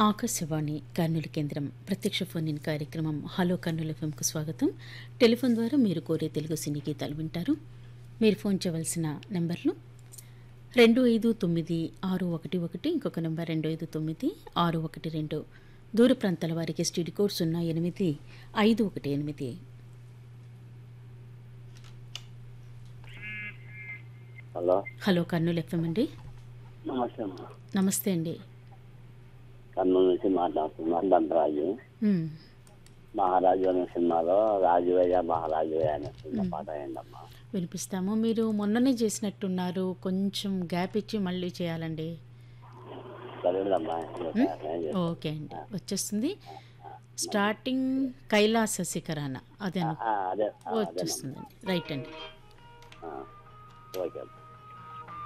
ఆకాశవాణి కర్నూలు కేంద్రం ప్రత్యక్ష phone in కార్యక్రమం హలో కర్నూలు ఎఫ్ఎంకు స్వాగతం టెలిఫోన్ ద్వారా మీరు కోరే తెలుగు సినీ గీతాలు వింటారు మీరు ఫోన్ చేయవలసిన నెంబర్లు రెండు ఐదు తొమ్మిది ఆరు ఒకటి ఒకటి ఇంకొక నెంబర్ రెండు ఐదు తొమ్మిది ఆరు ఒకటి రెండు దూర ప్రాంతాల వారికి స్టడీ కోడ్ సున్నా ఎనిమిది ఐదు ఒకటి ఎనిమిది హలో హలో కర్నూలు ఎఫ్ఎం అండి నమస్తే అమ్మా నమస్తే అండి కర్నూలు నుంచి మాట్లాడుతున్నాను దండరాజు మ్, మహారాజు అనే సినిమాలో రాజువయ్య మహారాజువయ్య అనే సినిమా పాట అయిందమ్మా వినిపిస్తాము మీరు మొన్ననే చేసినట్టున్నారు కొంచెం గ్యాప్ ఇచ్చి మళ్ళీ చేయాలండి సరేదమ్మా ఓకే అండి వచ్చేస్తుంది స్టార్టింగ్ కైలాస శిఖరాన అదే అదే ఆ, అదే వచ్చేస్తుందండి రైట్ అండి ఆ, ఓకే అమ్మా